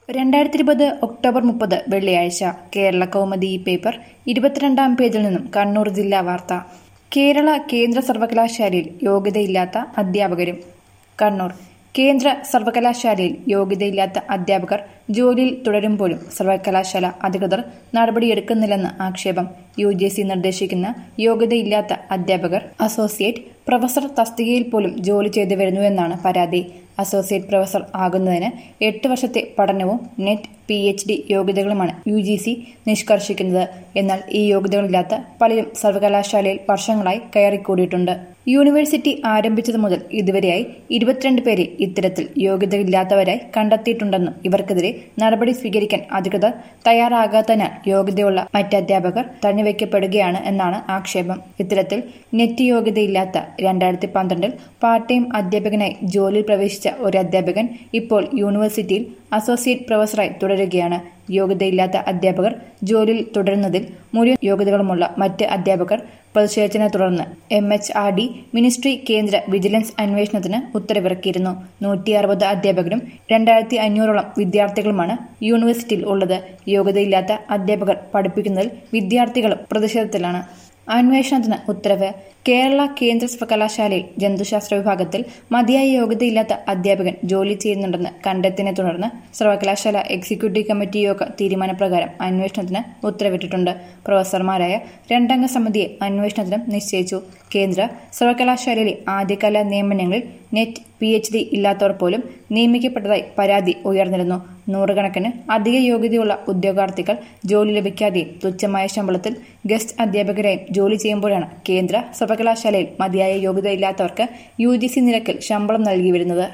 രണ്ടായിരത്തി ഇരുപത് ഒക്ടോബർ മുപ്പത് വെള്ളിയാഴ്ച കേരള കൗമുദി പേപ്പർ ഇരുപത്തിരണ്ടാം പേജിൽ നിന്നും കണ്ണൂർ ജില്ലാ വാർത്ത കേരള കേന്ദ്ര സർവകലാശാലയിൽ യോഗ്യതയില്ലാത്ത അധ്യാപകരും കണ്ണൂർ കേന്ദ്ര സർവകലാശാലയിൽ യോഗ്യതയില്ലാത്ത അധ്യാപകർ ജോലിയിൽ തുടരുമ്പോഴും സർവകലാശാല അധികൃതർ നടപടിയെടുക്കുന്നില്ലെന്ന് ആക്ഷേപം യു ജി സി നിർദ്ദേശിക്കുന്ന യോഗ്യതയില്ലാത്ത അധ്യാപകർ അസോസിയേറ്റ് പ്രൊഫസർ തസ്തികയിൽ പോലും ജോലി ചെയ്തു വരുന്നുവെന്നാണ് പരാതി അസോസിയേറ്റ് പ്രൊഫസർ ആകുന്നതിന് എട്ട് വർഷത്തെ പഠനവും നെറ്റ് പി എച്ച് ഡി യോഗ്യതകളുമാണ് യു ജി സി നിഷ്കർഷിക്കുന്നത് എന്നാൽ ഈ യോഗ്യതകളില്ലാത്ത പലരും സർവകലാശാലയിൽ വർഷങ്ങളായി കയറിക്കൂടിയിട്ടുണ്ട് യൂണിവേഴ്സിറ്റി ആരംഭിച്ചതു മുതൽ ഇതുവരെയായി ഇരുപത്തിരണ്ട് പേരെ ഇത്തരത്തിൽ യോഗ്യതയില്ലാത്തവരായി കണ്ടെത്തിയിട്ടുണ്ടെന്നും ഇവർക്കെതിരെ നടപടി സ്വീകരിക്കാൻ അധികൃതർ തയ്യാറാകാത്തതിനാൽ യോഗ്യതയുള്ള മറ്റ് അധ്യാപകർ തള്ളിവെക്കപ്പെടുകയാണ് എന്നാണ് ആക്ഷേപം ഇത്തരത്തിൽ നെറ്റ് യോഗ്യതയില്ലാത്ത രണ്ടായിരത്തി പന്ത്രണ്ടിൽ പാർട്ട് ടൈം അധ്യാപകനായി ജോലിയിൽ പ്രവേശിച്ച ഒരു അധ്യാപകൻ ഇപ്പോൾ യൂണിവേഴ്സിറ്റിയിൽ അസോസിയേറ്റ് പ്രൊഫസറായി തുടരുകയാണ് യോഗ്യതയില്ലാത്ത അധ്യാപകർ ജോലിയിൽ തുടരുന്നതിൽ മുഴുവൻ യോഗ്യതകളുമുള്ള മറ്റ് അധ്യാപകർ പ്രതിഷേധത്തിനെ തുടർന്ന് M H R D ministry കേന്ദ്ര വിജിലൻസ് അന്വേഷണത്തിന് ഉത്തരവിറക്കിയിരുന്നു നൂറ്റി അറുപത് അധ്യാപകരും രണ്ടായിരത്തി അഞ്ഞൂറോളം വിദ്യാർത്ഥികളുമാണ് യൂണിവേഴ്സിറ്റിയിൽ ഉള്ളത് യോഗ്യതയില്ലാത്ത അധ്യാപകർ പഠിപ്പിക്കുന്നതിൽ വിദ്യാർത്ഥികളും പ്രതിഷേധത്തിലാണ് അന്വേഷണത്തിന് ഉത്തരവ് കേരള കേന്ദ്ര സർവകലാശാലയിൽ ജന്തുശാസ്ത്ര വിഭാഗത്തിൽ മതിയായ യോഗ്യതയില്ലാത്ത അധ്യാപകൻ ജോലി ചെയ്യുന്നുണ്ടെന്ന് കണ്ടെത്തിയതിനെ തുടർന്ന് സർവകലാശാല എക്സിക്യൂട്ടീവ് കമ്മിറ്റി യോഗ തീരുമാനപ്രകാരം അന്വേഷണത്തിന് ഉത്തരവിട്ടിട്ടുണ്ട് പ്രൊഫസർമാരായ രണ്ടംഗ സമിതിയെ അന്വേഷണത്തിനും നിശ്ചയിച്ചു കേന്ദ്ര സർവകലാശാലയിലെ ആദ്യകാല നിയമനങ്ങളിൽ നെറ്റ് പി എച്ച് ഡി ഇല്ലാത്തവർ പോലും നിയമിക്കപ്പെട്ടതായി പരാതി ഉയർന്നിരുന്നു നൂറുകണക്കിന് അധിക യോഗ്യതയുള്ള ഉദ്യോഗാർത്ഥികൾ ജോലി ലഭിക്കാതെയും തുച്ഛമായ ശമ്പളത്തിൽ ഗസ്റ്റ് അധ്യാപകരായും ജോലി ചെയ്യുമ്പോഴാണ് കേന്ദ്ര സർവകലാശാലയിൽ മതിയായ യോഗ്യതയില്ലാത്തവർക്ക് യു ജി സി നിരക്കിൽ ശമ്പളം നൽകി വരുന്നത്